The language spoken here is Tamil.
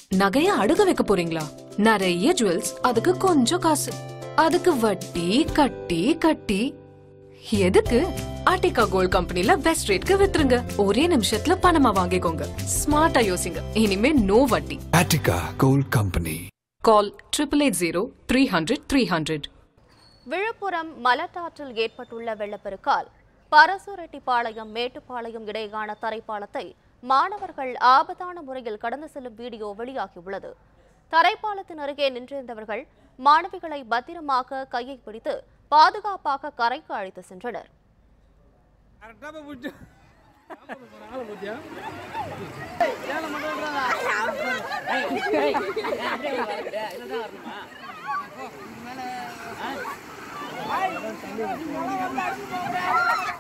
நகைய அடுக்க வைக்க போறீங்களா நிறைய ஜுவல்ஸ் அதுக்கு கொஞ்சம் காசு அதுக்கு வட்டி கட்டி கட்டி எதுக்கு ஆர்டிகா கோல்ட் கம்பெனில பெஸ்ட் ரேட்க்கு வித்துருங்க ஒரே நிமிஷத்துல பணமா வாங்கிக்கோங்க ஸ்மார்ட்டா யோசிங்க இனிமே நோ வட்டி Attica Gold Company. கால் triple eight zero three hundred three hundred Villupuram மலட்டாற்றில் ஏற்பட்டுள்ள வெள்ளப்பெருக்கால் பரசுரெட்டிப்பாளையம் மேட்டுப்பாளையம் இடையேயான தரைப்பாலத்தை மாணவர்கள் ஆபத்தான முறையில் கடந்து செல்லும் வீடியோ வெளியாகியுள்ளது தரைப்பாலத்தின் அருகே நின்றிருந்தவர்கள் மாணவிகளை பத்திரமாக கையை பிடித்து பாதுகாப்பாக கரைக்கு அழைத்து சென்றனர் ஏய்